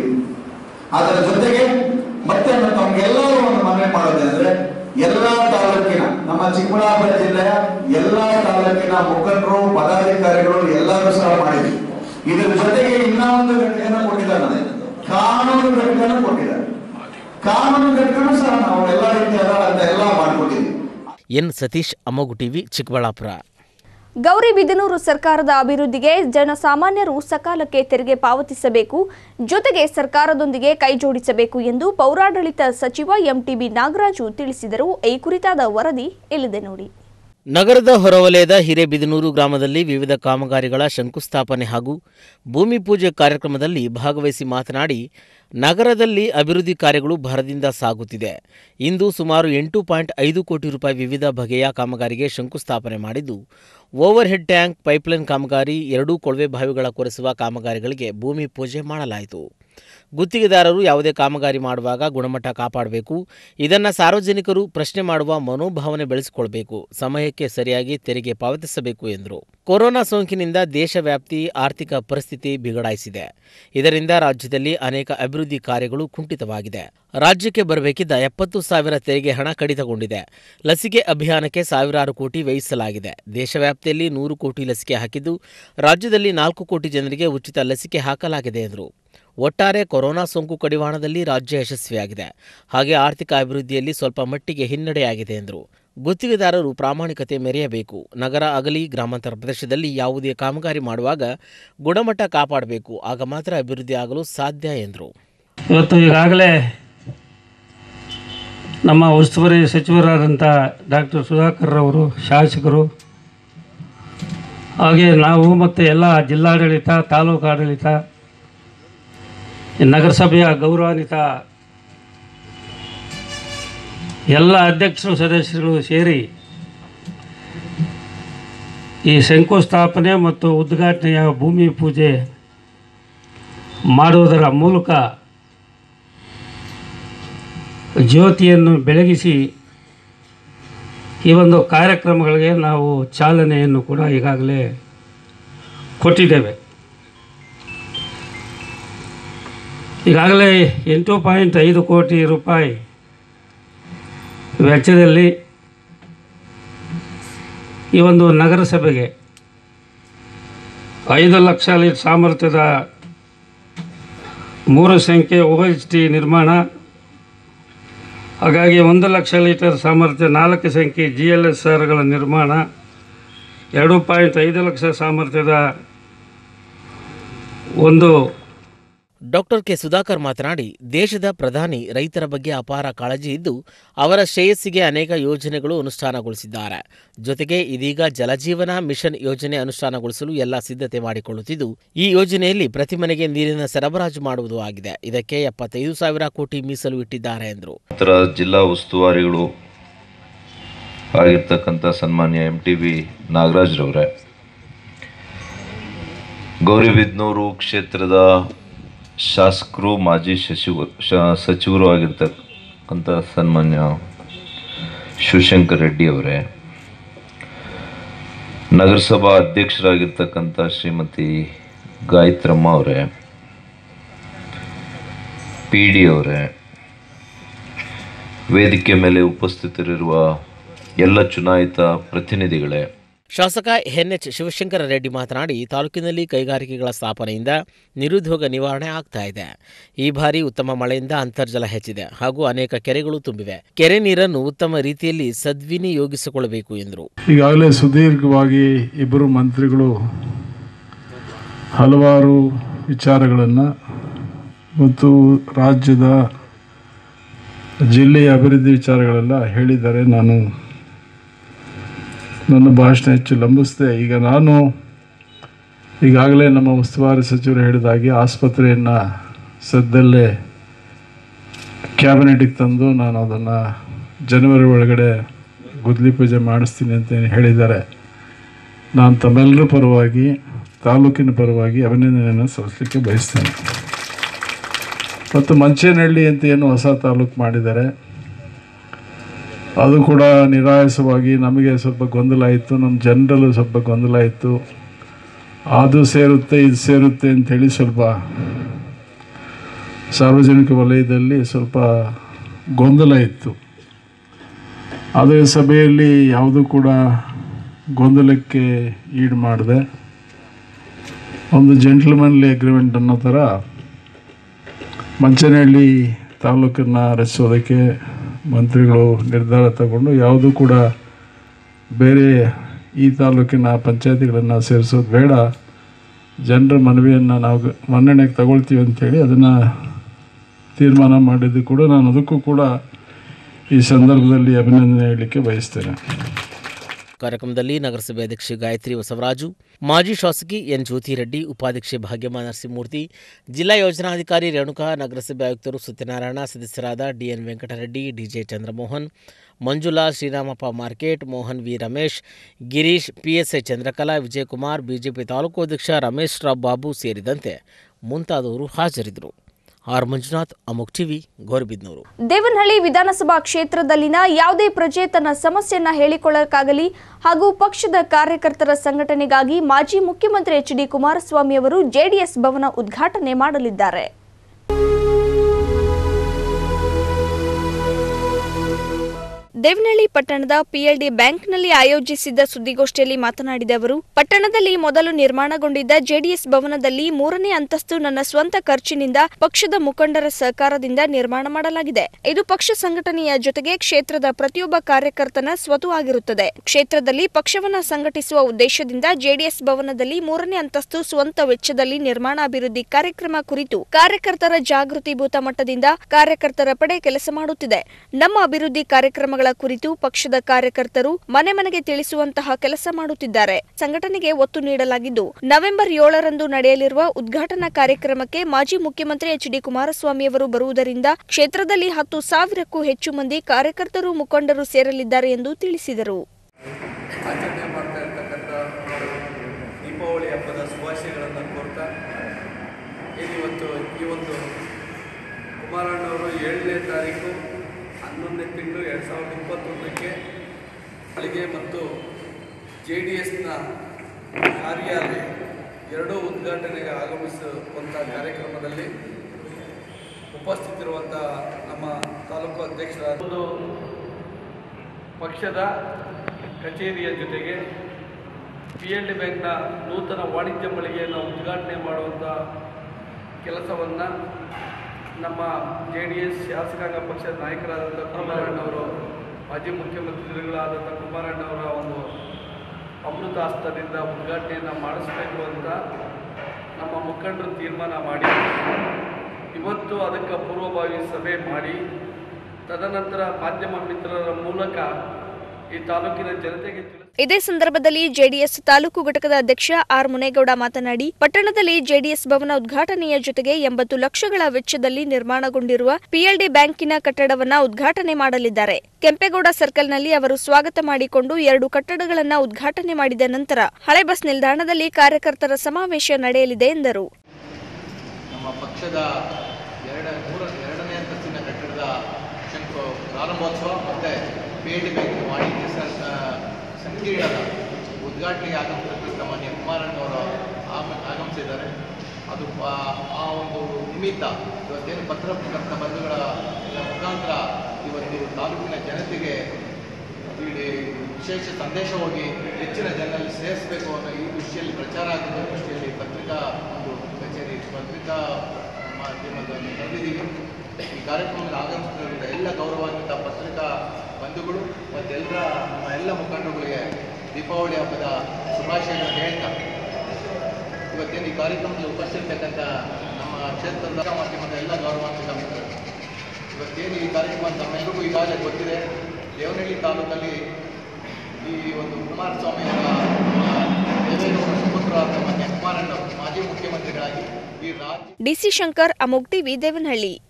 ಅದರ ಜೊತೆಗೆ ಮತ್ತೆ ತಮ್ಗೆಲ್ಲರೂ ಒಂದು ಮನವಿ ಮಾಡೋದಂದ್ರೆ ಎಲ್ಲಾ ತಾಲೂಕಿನ ನಮ್ಮ ಚಿಕ್ಕಬಳ್ಳಾಪುರ ಜಿಲ್ಲೆಯ ಎಲ್ಲಾ ತಾಲೂಕಿನ ಮುಖಂಡರು ಪದಾಧಿಕಾರಿಗಳು ಎಲ್ಲರೂ ಸಹ ಮಾಡಿದ್ವಿ ಇದರ ಜೊತೆಗೆ ಇನ್ನ ಒಂದು ಘಟಕನ ಕೊಟ್ಟಿದ್ದಾರೆ ಕಾನೂನು ಘಟಕನ ಕೊಟ್ಟಿದ್ದಾರೆ ಕಾನೂನು ಘಟಕನೂ ಸಹ ನಾವು ಎಲ್ಲಾ ರೀತಿಯಾದ ಅಂತ ಎಲ್ಲ ಮಾಡ್ಕೊಟ್ಟಿದ್ವಿ ಎನ್ ಸತೀಶ್ ಅಮೋಗು ಟಿವಿ ಚಿಕ್ಕಬಳ್ಳಾಪುರ ಗೌರಿಬಿದನೂರು ಸರ್ಕಾರದ ಅಭಿವೃದ್ಧಿಗೆ ಜನಸಾಮಾನ್ಯರು ಸಕಾಲಕ್ಕೆ ತೆರಿಗೆ ಪಾವತಿಸಬೇಕು ಜೊತೆಗೆ ಸರ್ಕಾರದೊಂದಿಗೆ ಕೈಜೋಡಿಸಬೇಕು ಎಂದು ಪೌರಾಡಳಿತ ಸಚಿವ ಎಂಟಿಬಿ ನಾಗರಾಜು ತಿಳಿಸಿದರು ಈ ಕುರಿತಾದ ವರದಿ ಇಲ್ಲಿದೆ ನೋಡಿ ನಗರದ ಹೊರವಲಯದ ಹಿರೇಬಿದನೂರು ಗ್ರಾಮದಲ್ಲಿ ವಿವಿಧ ಕಾಮಗಾರಿಗಳ ಶಂಕುಸ್ಥಾಪನೆ ಹಾಗೂ ಭೂಮಿ ಪೂಜೆ ಕಾರ್ಯಕ್ರಮದಲ್ಲಿ ಭಾಗವಹಿಸಿ ಮಾತನಾಡಿ ನಗರದಲ್ಲಿ ಅಭಿವೃದ್ಧಿ ಕಾರ್ಯಗಳು ಭರದಿಂದ ಸಾಗುತ್ತಿದೆ ಇಂದು ಸುಮಾರು ಎಂಟು ಪಾಯಿಂಟ್ ಐದು ಕೋಟಿ ರೂಪಾಯಿ ವಿವಿಧ ಬಗೆಯ ಕಾಮಗಾರಿಗೆ ಶಂಕುಸ್ಥಾಪನೆ ಮಾಡಿದ್ದು ಓವರ್ ಹೆಡ್ ಟ್ಯಾಂಕ್ ಪೈಪ್ಲೈನ್ ಕಾಮಗಾರಿ ಎರಡೂ ಕೊಳವೆ ಬಾವಿಗಳ ಕೊರೆಸುವ ಕಾಮಗಾರಿಗಳಿಗೆ ಭೂಮಿ ಪೂಜೆ ಮಾಡಲಾಯಿತು ಗುತ್ತಿಗೆದಾರರು ಯಾವುದೇ ಕಾಮಗಾರಿ ಮಾಡುವಾಗ ಗುಣಮಟ್ಟ ಕಾಪಾಡಬೇಕು ಇದನ್ನು ಸಾರ್ವಜನಿಕರು ಪ್ರಶ್ನೆ ಮಾಡುವ ಮನೋಭಾವನೆ ಬೆಳೆಸಿಕೊಳ್ಬೇಕು ಸಮಯಕ್ಕೆ ಸರಿಯಾಗಿ ತೆರಿಗೆ ಪಾವತಿಸಬೇಕು ಎಂದರು ಕೊರೋನಾ ಸೋಂಕಿನಿಂದ ದೇಶವ್ಯಾಪ್ತಿ ಆರ್ಥಿಕ ಪರಿಸ್ಥಿತಿ ಬಿಗಡಾಯಿಸಿದೆ ಇದರಿಂದ ರಾಜ್ಯದಲ್ಲಿ ಅನೇಕ ಅಭಿವೃದ್ಧಿ ಕಾರ್ಯಗಳು ಕುಂಠಿತವಾಗಿದೆ ರಾಜ್ಯಕ್ಕೆ ಬರಬೇಕಿದ್ದ ಎಪ್ಪತ್ತು ಸಾವಿರ ತೆರಿಗೆ ಹಣ ಕಡಿತಗೊಂಡಿದೆ ಲಸಿಕೆ ಅಭಿಯಾನಕ್ಕೆ ಸಾವಿರಾರು ಕೋಟಿ ವ್ಯಯಿಸಲಾಗಿದೆ ದೇಶವ್ಯಾಪ್ತಿಯಲ್ಲಿ ನೂರು ಕೋಟಿ ಲಸಿಕೆ ಹಾಕಿದ್ದು ರಾಜ್ಯದಲ್ಲಿ ನಾಲ್ಕು ಕೋಟಿ ಜನರಿಗೆ ಉಚಿತ ಲಸಿಕೆ ಹಾಕಲಾಗಿದೆ ಎಂದರು ಒಟ್ಟಾರೆ ಕೊರೋನಾ ಸೋಂಕು ಕಡಿವಾಣದಲ್ಲಿ ರಾಜ್ಯ ಯಶಸ್ವಿಯಾಗಿದೆ ಹಾಗೆ ಆರ್ಥಿಕ ಅಭಿವೃದ್ಧಿಯಲ್ಲಿ ಸ್ವಲ್ಪ ಮಟ್ಟಿಗೆ ಹಿನ್ನಡೆಯಾಗಿದೆ ಎಂದರು ಗುತ್ತಿಗೆದಾರರು ಪ್ರಾಮಾಣಿಕತೆ ಮೆರೆಯಬೇಕು ನಗರ ಅಗಲಿ ಗ್ರಾಮಾಂತರ ಪ್ರದೇಶದಲ್ಲಿ ಯಾವುದೇ ಕಾಮಗಾರಿ ಮಾಡುವಾಗ ಗುಣಮಟ್ಟ ಕಾಪಾಡಬೇಕು ಆಗ ಮಾತ್ರ ಅಭಿವೃದ್ಧಿ ಆಗಲು ಸಾಧ್ಯ ಎಂದರು ಇವತ್ತು ಈಗಾಗಲೇ ನಮ್ಮ ಉಸ್ತುವಾರಿ ಸಚಿವರಾದಂಥ ಡಾಕ್ಟರ್ ಸುಧಾಕರ್ ಅವರು ಶಾಸಕರು ಹಾಗೆ ನಾವು ಮತ್ತು ಎಲ್ಲ ಜಿಲ್ಲಾಡಳಿತ ತಾಲೂಕು ಆಡಳಿತ ಈ ನಗರಸಭೆಯ ಗೌರವಾನ್ವಿತ ಎಲ್ಲ ಅಧ್ಯಕ್ಷರು ಸದಸ್ಯರು ಸೇರಿ ಈ ಶಂಕುಸ್ಥಾಪನೆ ಮತ್ತು ಉದ್ಘಾಟನೆಯ ಭೂಮಿ ಪೂಜೆ ಮಾಡುವುದರ ಮೂಲಕ ಜ್ಯೋತಿಯನ್ನು ಬೆಳಗಿಸಿ ಈ ಒಂದು ಕಾರ್ಯಕ್ರಮಗಳಿಗೆ ನಾವು ಚಾಲನೆಯನ್ನು ಕೂಡ ಈಗಾಗಲೇ ಕೊಟ್ಟಿದ್ದೇವೆ ಈಗಾಗಲೇ ಎಂಟು ಪಾಯಿಂಟ್ ಐದು ಕೋಟಿ ರೂಪಾಯಿ ವೆಚ್ಚದಲ್ಲಿ ಈ ಒಂದು ನಗರಸಭೆಗೆ ಐದು ಲಕ್ಷ ಲೀಟರ್ ಸಾಮರ್ಥ್ಯದ ಮೂರು ಸಂಖ್ಯೆ ಓ ಎಚ್ ಟಿ ನಿರ್ಮಾಣ ಹಾಗಾಗಿ ಒಂದು ಲಕ್ಷ ಲೀಟರ್ ಸಾಮರ್ಥ್ಯ ನಾಲ್ಕು ಸಂಖ್ಯೆ ಜಿ ಎಲ್ ಎಸ್ ಆರ್ಗಳ ನಿರ್ಮಾಣ ಎರಡು ಪಾಯಿಂಟ್ ಐದು ಲಕ್ಷ ಸಾಮರ್ಥ್ಯದ ಒಂದು ಡಾಕ್ಟರ್ ಕೆ ಸುಧಾಕರ್ ಮಾತನಾಡಿ ದೇಶದ ಪ್ರಧಾನಿ ರೈತರ ಬಗ್ಗೆ ಅಪಾರ ಕಾಳಜಿ ಇದ್ದು ಅವರ ಶ್ರೇಯಸ್ಸಿಗೆ ಅನೇಕ ಯೋಜನೆಗಳು ಅನುಷ್ಠಾನಗೊಳಿಸಿದ್ದಾರೆ ಜೊತೆಗೆ ಇದೀಗ ಜಲಜೀವನ ಮಿಷನ್ ಯೋಜನೆ ಅನುಷ್ಠಾನಗೊಳಿಸಲು ಎಲ್ಲ ಸಿದ್ಧತೆ ಮಾಡಿಕೊಳ್ಳುತ್ತಿದ್ದು ಈ ಯೋಜನೆಯಲ್ಲಿ ಪ್ರತಿ ಮನೆಗೆ ನೀರಿನ ಸರಬರಾಜು ಮಾಡುವುದು ಆಗಿದೆ ಇದಕ್ಕೆ ಎಪ್ಪತ್ತೈದು ಸಾವಿರ ಕೋಟಿ ಮೀಸಲು ಇಟ್ಟಿದ್ದಾರೆ ಎಂದರು ನಂತರ ಜಿಲ್ಲಾ ಉಸ್ತುವಾರಿಗಳು ಆಗಿರ್ತಕ್ಕಂಥ ಸನ್ಮಾನ್ಯ ಎಂ ಟಿ ಬಿ ನಾಗರಾಜ್ರವರೇ ಗೌರಿಬಿದನೂರು ಕ್ಷೇತ್ರದ ಶಾಸಕರು ಮಾಜಿ ಸಚಿವ ಶ- ಸಚಿವರು ಆಗಿರ್ತಕ್ಕಂಥ ಸನ್ಮಾನ್ಯ ಶಿವಶಂಕರ್ ರೆಡ್ಡಿ ಅವರೇ ನಗರಸಭಾ ಅಧ್ಯಕ್ಷರಾಗಿರ್ತಕ್ಕಂಥ ಶ್ರೀಮತಿ ಗಾಯತ್ರಮ್ಮ ಅವರೇ ಪಿ ಡಿ ಅವರೇ ವೇದಿಕೆ ಮೇಲೆ ಉಪಸ್ಥಿತರಿರುವ ಎಲ್ಲ ಚುನಾಯಿತ ಪ್ರತಿನಿಧಿಗಳೇ ಶಾಸಕ ಎನ್ಎಚ್ ಶಿವಶಂಕರ ರೆಡ್ಡಿ ಮಾತನಾಡಿ ತಾಲೂಕಿನಲ್ಲಿ ಕೈಗಾರಿಕೆಗಳ ಸ್ಥಾಪನೆಯಿಂದ ನಿರುದ್ಯೋಗ ನಿವಾರಣೆ ಆಗ್ತಾ ಇದೆ ಈ ಬಾರಿ ಉತ್ತಮ ಮಳೆಯಿಂದ ಅಂತರ್ಜಲ ಹೆಚ್ಚಿದೆ ಹಾಗೂ ಅನೇಕ ಕೆರೆಗಳು ತುಂಬಿವೆ ಕೆರೆ ನೀರನ್ನು ಉತ್ತಮ ರೀತಿಯಲ್ಲಿ ಸದ್ವಿನಿಯೋಗಿಸಿಕೊಳ್ಳಬೇಕು ಎಂದರು ಈಗಾಗಲೇ ಸುದೀರ್ಘವಾಗಿ ಇಬ್ಬರು ಮಂತ್ರಿಗಳು ಹಲವಾರು ವಿಚಾರಗಳನ್ನು ಮತ್ತು ರಾಜ್ಯದ ಜಿಲ್ಲೆಯ ಅಭಿವೃದ್ಧಿ ವಿಚಾರಗಳೆಲ್ಲ ಹೇಳಿದ್ದಾರೆ ನಾನು ನನ್ನ ಭಾಷಣ ಹೆಚ್ಚು ಲಂಬಿಸಿದೆ ಈಗ ನಾನು ಈಗಾಗಲೇ ನಮ್ಮ ಉಸ್ತುವಾರಿ ಸಚಿವರು ಹೇಳಿದಾಗೆ ಆಸ್ಪತ್ರೆಯನ್ನು ಸದ್ಯದಲ್ಲೇ ಕ್ಯಾಬಿನೆಟಿಗೆ ತಂದು ನಾನು ಅದನ್ನು ಜನವರಿ ಒಳಗಡೆ ಗುದ್ಲಿ ಪೂಜೆ ಮಾಡಿಸ್ತೀನಿ ಅಂತ ಏನು ಹೇಳಿದ್ದಾರೆ ನಾನು ತಮ್ಮೆಲ್ಲರ ಪರವಾಗಿ ತಾಲೂಕಿನ ಪರವಾಗಿ ಅಭಿನಂದನೆಯನ್ನು ಸಲ್ಲಿಸಲಿಕ್ಕೆ ಬಯಸ್ತೇನೆ ಮತ್ತು ಮಂಚೇನಹಳ್ಳಿ ಅಂತ ಏನು ಹೊಸ ತಾಲೂಕು ಮಾಡಿದ್ದಾರೆ ಅದು ಕೂಡ ನಿರಾಯಸವಾಗಿ ನಮಗೆ ಸ್ವಲ್ಪ ಗೊಂದಲ ಇತ್ತು ನಮ್ಮ ಜನರಲ್ಲೂ ಸ್ವಲ್ಪ ಗೊಂದಲ ಇತ್ತು ಅದು ಸೇರುತ್ತೆ ಇದು ಸೇರುತ್ತೆ ಅಂಥೇಳಿ ಸ್ವಲ್ಪ ಸಾರ್ವಜನಿಕ ವಲಯದಲ್ಲಿ ಸ್ವಲ್ಪ ಗೊಂದಲ ಇತ್ತು ಅದೇ ಸಭೆಯಲ್ಲಿ ಯಾವುದೂ ಕೂಡ ಗೊಂದಲಕ್ಕೆ ಈಡು ಮಾಡಿದೆ ಒಂದು ಜೆಂಟ್ಲ್ಮನ್ಲಿ ಅಗ್ರಿಮೆಂಟ್ ಅನ್ನೋ ಥರ ಮಂಚನಹಳ್ಳಿ ತಾಲೂಕನ್ನು ರಚಿಸೋದಕ್ಕೆ ಮಂತ್ರಿಗಳು ನಿರ್ಧಾರ ತಗೊಂಡು ಯಾವುದೂ ಕೂಡ ಬೇರೆ ಈ ತಾಲೂಕಿನ ಪಂಚಾಯತಿಗಳನ್ನು ಸೇರಿಸೋದು ಬೇಡ ಜನರ ಮನವಿಯನ್ನು ನಾವು ಮನ್ನಣೆಗೆ ತಗೊಳ್ತೀವಿ ಅಂಥೇಳಿ ಅದನ್ನು ತೀರ್ಮಾನ ಮಾಡಿದ್ದು ಕೂಡ ನಾನು ಅದಕ್ಕೂ ಕೂಡ ಈ ಸಂದರ್ಭದಲ್ಲಿ ಅಭಿನಂದನೆ ಹೇಳಲಿಕ್ಕೆ ಬಯಸ್ತೇನೆ ಕಾರ್ಯಕ್ರಮದಲ್ಲಿ ನಗರಸಭೆ ಅಧ್ಯಕ್ಷೆ ಗಾಯತ್ರಿ ಬಸವರಾಜು ಮಾಜಿ ಶಾಸಕಿ ಎನ್ ಜ್ಯೋತಿರೆಡ್ಡಿ ಉಪಾಧ್ಯಕ್ಷೆ ಭಾಗ್ಯಮ್ಮ ನರಸಿಂಹಮೂರ್ತಿ ಜಿಲ್ಲಾ ಯೋಜನಾಧಿಕಾರಿ ರೇಣುಕಾ ನಗರಸಭೆ ಆಯುಕ್ತರು ಸತ್ಯನಾರಾಯಣ ಸದಸ್ಯರಾದ D N Venkatareddy D J Chandramohan Manjula Sriramappa market Mohan V Ramesh Girish PSI Chandrakala Vijayakumar BJP taluk ಅಧ್ಯಕ್ಷ ರಮೇಶ್ ರಾವ್ ಬಾಬು ಸೇರಿದಂತೆ ಮುಂತಾದವರು ಹಾಜರಿದ್ದರು ಆರ್ ಮಂಜುನಾಥ್ ಅಮುಕ್ ಟಿವಿ ಗೌರಬಿದ್ನೂರು ದೇವನಹಳ್ಳಿ ವಿಧಾನಸಭಾ ಕ್ಷೇತ್ರದಲ್ಲಿನ ಯಾವುದೇ ಪ್ರಜೆ ತನ್ನ ಸಮಸ್ಯೆಯನ್ನ ಹೇಳಿಕೊಳ್ಳಕ್ಕಾಗಲಿ ಹಾಗೂ ಪಕ್ಷದ ಕಾರ್ಯಕರ್ತರ ಸಂಘಟನೆಗಾಗಿ ಮಾಜಿ ಮುಖ್ಯಮಂತ್ರಿ ಎಚ್ ಡಿ ಕುಮಾರಸ್ವಾಮಿ ಅವರು ಜೆಡಿಎಸ್ ಭವನ ಉದ್ಘಾಟನೆ ಮಾಡಲಿದ್ದಾರೆ ದೇವನಹಳ್ಳಿ ಪಟ್ಟಣದ ಪಿಎಲ್ಡಿ ಬ್ಯಾಂಕ್ನಲ್ಲಿ ಆಯೋಜಿಸಿದ್ದ ಸುದ್ದಿಗೋಷ್ಠಿಯಲ್ಲಿ ಮಾತನಾಡಿದ ಅವರು ಪಟ್ಟಣದಲ್ಲಿ ಮೊದಲು ನಿರ್ಮಾಣಗೊಂಡಿದ್ದ ಜೆಡಿಎಸ್ ಭವನದಲ್ಲಿ ಮೂರನೇ ಅಂತಸ್ತು ನನ್ನ ಸ್ವಂತ ಖರ್ಚಿನಿಂದ ಪಕ್ಷದ ಮುಖಂಡರ ಸಹಕಾರದಿಂದ ನಿರ್ಮಾಣ ಮಾಡಲಾಗಿದೆ ಇದು ಪಕ್ಷ ಸಂಘಟನೆಯ ಜೊತೆಗೆ ಕ್ಷೇತ್ರದ ಪ್ರತಿಯೊಬ್ಬ ಕಾರ್ಯಕರ್ತನ ಸ್ವತ್ತು ಆಗಿರುತ್ತದೆ ಕ್ಷೇತ್ರದಲ್ಲಿ ಪಕ್ಷವನ್ನ ಸಂಘಟಿಸುವ ಉದ್ದೇಶದಿಂದ ಜೆಡಿಎಸ್ ಭವನದಲ್ಲಿ ಮೂರನೇ ಅಂತಸ್ತು ಸ್ವಂತ ವೆಚ್ಚದಲ್ಲಿ ನಿರ್ಮಾಣ ಅಭಿವೃದ್ಧಿ ಕಾರ್ಯಕ್ರಮ ಕುರಿತು ಕಾರ್ಯಕರ್ತರ ಜಾಗೃತಿ ಭೂತ ಮಟ್ಟದಿಂದ ಕಾರ್ಯಕರ್ತರ ಪಡೆ ಕೆಲಸ ಮಾಡುತ್ತಿದೆ ನಮ್ಮ ಅಭಿವೃದ್ಧಿ ಕಾರ್ಯಕ್ರಮಗಳ ಕುರಿತು ಪಕ್ಷದ ಕಾರ್ಯಕರ್ತರು ಮನೆ ಮನೆಗೆ ತಿಳಿಸುವಂತಹ ಕೆಲಸ ಮಾಡುತ್ತಿದ್ದಾರೆ ಸಂಘಟನೆಗೆ ಒತ್ತು ನೀಡಲಾಗಿದ್ದು ನವೆಂಬರ್ ಏಳರಂದು ನಡೆಯಲಿರುವ ಉದ್ಘಾಟನಾ ಕಾರ್ಯಕ್ರಮಕ್ಕೆ ಮಾಜಿ ಮುಖ್ಯಮಂತ್ರಿ ಎಚ್ ಡಿ ಕುಮಾರಸ್ವಾಮಿ ಅವರು ಬರುವುದರಿಂದ ಕ್ಷೇತ್ರದಲ್ಲಿ ಹತ್ತು ಸಾವಿರಕ್ಕೂ ಹೆಚ್ಚು ಮಂದಿ ಕಾರ್ಯಕರ್ತರು ಮುಖಂಡರು ಸೇರಲಿದ್ದಾರೆ ಎಂದು ತಿಳಿಸಿದರು ಆಚರಣೆ ಮಾಡ್ತಾ ಇರ್ತಕ್ಕಂಥ ದೀಪಾವಳಿ ಹಬ್ಬದ ಶುಭಾಶಯಗಳನ್ನು ಕೋರ್ತಾ ಇಲ್ಲಿ ಇವತ್ತು ಈ ಒಂದು ಕುಮಾರಣ್ಣವರು ಏಳನೇ ತಾರೀಕು ಹನ್ನೊಂದನೇ ತಿಂಗಳು ಎರಡು ಸಾವಿರದ ಇಪ್ಪತ್ತೊಂದಕ್ಕೆ ಮಳಿಗೆ ಮತ್ತು ಜೆ ಡಿ ಎಸ್ನ ಕಾರ್ಯಾಲಯ ಎರಡೂ ಉದ್ಘಾಟನೆಗೆ ಆಗಮಿಸುವಂಥ ಕಾರ್ಯಕ್ರಮದಲ್ಲಿ ಉಪಸ್ಥಿತಿರುವಂಥ ನಮ್ಮ ತಾಲೂಕು ಅಧ್ಯಕ್ಷರಾದ ಒಂದು ಪಕ್ಷದ ಕಚೇರಿಯ ಜೊತೆಗೆ ಪಿ ಎಲ್ ಡಿ ಬ್ಯಾಂಕ್ನ ನೂತನ ವಾಣಿಜ್ಯ ಮಳಿಗೆಯನ್ನು ಉದ್ಘಾಟನೆ ಮಾಡುವಂಥ ಕೆಲಸವನ್ನು ನಮ್ಮ ಜೆ ಡಿ ಎಸ್ ಶಾಸಕಾಂಗ ಪಕ್ಷದ ನಾಯಕರಾದಂಥ ಕುಮಾರಣ್ಣವರು ಮಾಜಿ ಮುಖ್ಯಮಂತ್ರಿಗಳಾದಂಥ ಕುಮಾರಣ್ಣವರ ಒಂದು ಅಮೃತ ಹಸ್ತದಿಂದ ಉದ್ಘಾಟನೆಯನ್ನು ಮಾಡಿಸ್ಬೇಕು ಅಂತ ನಮ್ಮ ಮುಖಂಡರು ತೀರ್ಮಾನ ಮಾಡಿ ಇವತ್ತು ಅದಕ್ಕೆ ಪೂರ್ವಭಾವಿ ಸಭೆ ಮಾಡಿ ತದನಂತರ ಮಾಧ್ಯಮ ಮಿತ್ರರ ಮೂಲಕ ಈ ತಾಲೂಕಿನ ಜನತೆಗೆ ತಿಳಿಸ್ ಇದೇ ಸಂದರ್ಭದಲ್ಲಿ ಜೆಡಿಎಸ್ ತಾಲೂಕು ಘಟಕದ ಅಧ್ಯಕ್ಷ ಆರ್ ಮುನೇಗೌಡ ಮಾತನಾಡಿ ಪಟ್ಟಣದಲ್ಲಿ ಜೆಡಿಎಸ್ ಭವನ ಉದ್ಘಾಟನೆಯ ಜೊತೆಗೆ ಎಂಬತ್ತು ಲಕ್ಷಗಳ ವೆಚ್ಚದಲ್ಲಿ ನಿರ್ಮಾಣಗೊಂಡಿರುವ ಪಿಎಲ್ಡಿ ಬ್ಯಾಂಕಿನ ಕಟ್ಟಡವನ್ನ ಉದ್ಘಾಟನೆ ಮಾಡಲಿದ್ದಾರೆ ಕೆಂಪೇಗೌಡ ಸರ್ಕಲ್ನಲ್ಲಿ ಅವರು ಸ್ವಾಗತ ಮಾಡಿಕೊಂಡು ಎರಡು ಕಟ್ಟಡಗಳನ್ನ ಉದ್ಘಾಟನೆ ಮಾಡಿದ ನಂತರ ಹಳೆ ಬಸ್ ನಿಲ್ದಾಣದಲ್ಲಿ ಕಾರ್ಯಕರ್ತರ ಸಮಾವೇಶ ನಡೆಯಲಿದೆ ಎಂದರು ನಮ್ಮ ಪಕ್ಷದ ಎರಡ ಮೂರ ಎರಡನೇ ಅಂತಸ್ತಿನ ಕಟ್ಟಡದ ಶಂಕು ಪ್ರಾರಂಭೋತ್ಸವ ಮತ್ತು ಪಿ ಡಿ ಬ್ಯಾಂಕ್ ವಾಣಿಜ್ಯ ಸ- ಸಂಕೀರ್ಣದ ಉದ್ಘಾಟನೆಗೆ ಆಗಮಿಸಿರ್ತಕ್ಕಂಥ ಮಾನ್ಯ ಕುಮಾರಣ್ಣವರು ಆಗ ಆಗಮಿಸಿದ್ದಾರೆ ಅದು ಆ- ಆ ಒಂದು ನಿಮಿತ್ತ ಇವತ್ತೇನು ಪತ್ರಕರ್ತ ಬಂಧುಗಳ ಮುಖಾಂತರ ಇವತ್ತು ತಾಲೂಕಿನ ಜನತೆಗೆ ಇಲ್ಲಿ ವಿಶೇಷ ಸಂದೇಶ ಹೋಗಿ ಹೆಚ್ಚಿನ ಜನರಲ್ಲಿ ಸೇರಿಸಬೇಕು ಅನ್ನೋ ಈ ದೃಷ್ಟಿಯಲ್ಲಿ ಪ್ರಚಾರ ಆಗುವ ದೃಷ್ಟಿಯಲ್ಲಿ ಪತ್ರಿಕಾ ಒಂದು ಕಚೇರಿ ಪತ್ರಿಕಾ ಮಾಧ್ಯಮದಲ್ಲಿ ಕರೆದಿದ್ದೀವಿ ಈ ಕಾರ್ಯಕ್ರಮದಲ್ಲಿ ಆಗಮಿಸಿದ ಎಲ್ಲ ಗೌರವಾನ್ವಿತ ಪತ್ರಿಕಾ ಬಂಧುಗಳು ಮತ್ತು ಎಲ್ಲ ನಮ್ಮ ಎಲ್ಲ ಮುಖಂಡರುಗಳಿಗೆ ದೀಪಾವಳಿ ಹಬ್ಬದ ಶುಭಾಶಯಗಳನ್ನು ಹೇಳ್ತಾ ಇವತ್ತೇನು ಈ ಕಾರ್ಯಕ್ರಮದಲ್ಲಿ ಉಪಸ್ಥಿತಕ್ಕಂಥ ನಮ್ಮ ಕ್ಷೇತ್ರದ ಮಾಧ್ಯಮದ ಎಲ್ಲ ಗೌರವಾನ್ವಿತ ಮಿತ್ರರು ಇವತ್ತೇನು ಈ ಕಾರ್ಯಕ್ರಮ ತಮ್ಮೆಲ್ಲರಿಗೂ ಈಗಾಗಲೇ ಗೊತ್ತಿದೆ ದೇವನಹಳ್ಳಿ ತಾಲೂಕಲ್ಲಿ ಈ ಒಂದು ಕುಮಾರಸ್ವಾಮಿ ಅವರ ದೇವೇಗೌಡರ ಸುಪುತ್ರರಾದ ಮಾನ್ಯ ಕುಮಾರಣ್ಣ ಮಾಜಿ ಮುಖ್ಯಮಂತ್ರಿಗಳಾಗಿ ಈ ರಾಜ್ಯ ಡಿಸಿ ಶಂಕರ್ ಅಮೋಗ್ ಟಿವಿ ದೇವನಹಳ್ಳಿ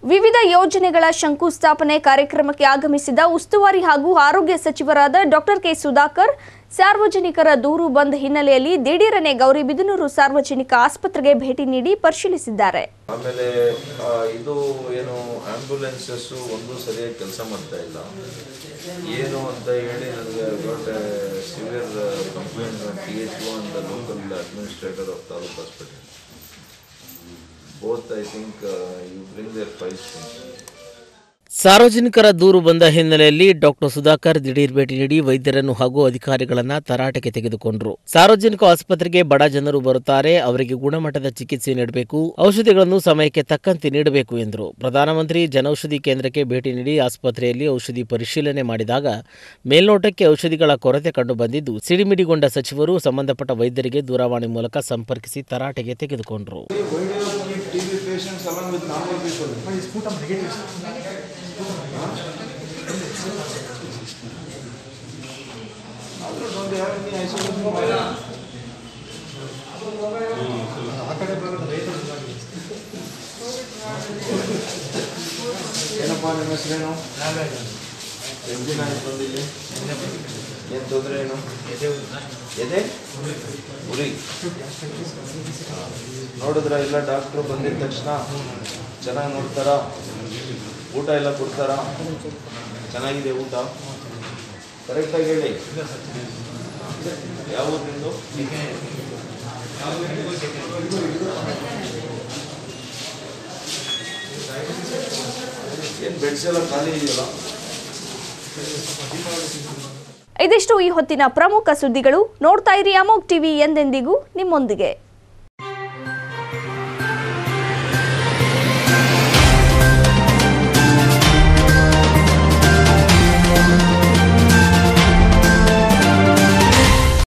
ವಿವಿಧ ಯೋಜನೆಗಳ ಶಂಕುಸ್ಥಾಪನೆ ಕಾರ್ಯಕ್ರಮಕ್ಕೆ ಆಗಮಿಸಿದ ಉಸ್ತುವಾರಿ ಹಾಗೂ ಆರೋಗ್ಯ ಸಚಿವರಾದ ಡಾಕ್ಟರ್ ಕೆ ಸುಧಾಕರ್ ಸಾರ್ವಜನಿಕರ ದೂರು ಬಂದ ಹಿನ್ನೆಲೆಯಲ್ಲಿ ದಿಢೀರನೆ ಗೌರಿಬಿದನೂರು ಸಾರ್ವಜನಿಕ ಆಸ್ಪತ್ರೆಗೆ ಭೇಟಿ ನೀಡಿ ಪರಿಶೀಲಿಸಿದ್ದಾರೆ ಆಮೇಲೆ ಆ, ಇದು ಏನು ಆಂಬ್ಯುಲೆನ್ಸಸ್ಸು ಒಂದು ಸರಿಯಾಗಿ ಕೆಲಸ ಮಾಡ್ತಾ ಇಲ್ಲ ಏನು ಅಂತ ಹೇಳಿ ನನಗೆ got severe complaint T H O and the local administrator of taluk hospital both I think you bring their files ಸಾರ್ವಜನಿಕರ ದೂರು ಬಂದ ಹಿನ್ನೆಲೆಯಲ್ಲಿ ಡಾಕ್ಟರ್ ಸುಧಾಕರ್ ದಿಢೀರ್ ಭೇಟಿ ನೀಡಿ ವೈದ್ಯರನ್ನು ಹಾಗೂ ಅಧಿಕಾರಿಗಳನ್ನ ತರಾಟೆಗೆ ತೆಗೆದುಕೊಂಡರು ಸಾರ್ವಜನಿಕ ಆಸ್ಪತ್ರೆಗೆ ಬಡ ಜನರು ಬರುತ್ತಾರೆ ಅವರಿಗೆ ಗುಣಮಟ್ಟದ ಚಿಕಿತ್ಸೆ ನೀಡಬೇಕು ಔಷಧಿಗಳನ್ನು ಸಮಯಕ್ಕೆ ತಕ್ಕಂತೆ ನೀಡಬೇಕು ಎಂದರು ಪ್ರಧಾನಮಂತ್ರಿ ಜನೌಷಧಿ ಕೇಂದ್ರಕ್ಕೆ ಭೇಟಿ ನೀಡಿ ಆಸ್ಪತ್ರೆಯಲ್ಲಿ ಔಷಧಿ ಪರಿಶೀಲನೆ ಮಾಡಿದಾಗ ಮೇಲ್ನೋಟಕ್ಕೆ ಔಷಧಿಗಳ ಕೊರತೆ ಕಂಡು ಬಂದಿದ್ದು ಸಿಡಿಮಿಡಿಗೊಂಡ ಸಚಿವರು ಸಂಬಂಧಪಟ್ಟ ವೈದ್ಯರಿಗೆ ದೂರವಾಣಿ ಮೂಲಕ ಸಂಪರ್ಕಿಸಿ ತರಾಟೆಗೆ ತೆಗೆದುಕೊಂಡರು TB patients along with normal people. Why is put on negative? don't they have any isolation? ಏನಪ್ಪ ನಿಮ್ಮ ಹೆಸರೇನು ಎಷ್ಟು ದಿನ ಆಯ್ತು ಬಂದಿಲ್ಲಿ ಏನು ತೊಂದರೆ ಏನು ಎದೆ ಉರಿ ನೋಡಿದ್ರ ಇಲ್ಲ ಡಾಕ್ಟ್ರು ಬಂದಿದ ತಕ್ಷಣ ಚೆನ್ನಾಗಿ ನೋಡ್ತಾರ ಊಟ ಎಲ್ಲ ಕೊಡ್ತಾರ ಚೆನ್ನಾಗಿದೆ ಊಟ ಕರೆಕ್ಟಾಗಿ ಹೇಳಿ ಯಾವ ಊರು ನಿಂದು ಏನು ಬೆಡ್ಸ್ ಎಲ್ಲ ಖಾಲಿ ಇದೆಯಲ್ಲ ಇದಿಷ್ಟು ಈ ಹೊತ್ತಿನ ಪ್ರಮುಖ ಸುದ್ದಿಗಳು ನೋಡ್ತಾ ಇರಿ ಅಮೋಕ್ ಟಿವಿ ಎಂದೆಂದಿಗೂ ನಿಮ್ಮೊಂದಿಗೆ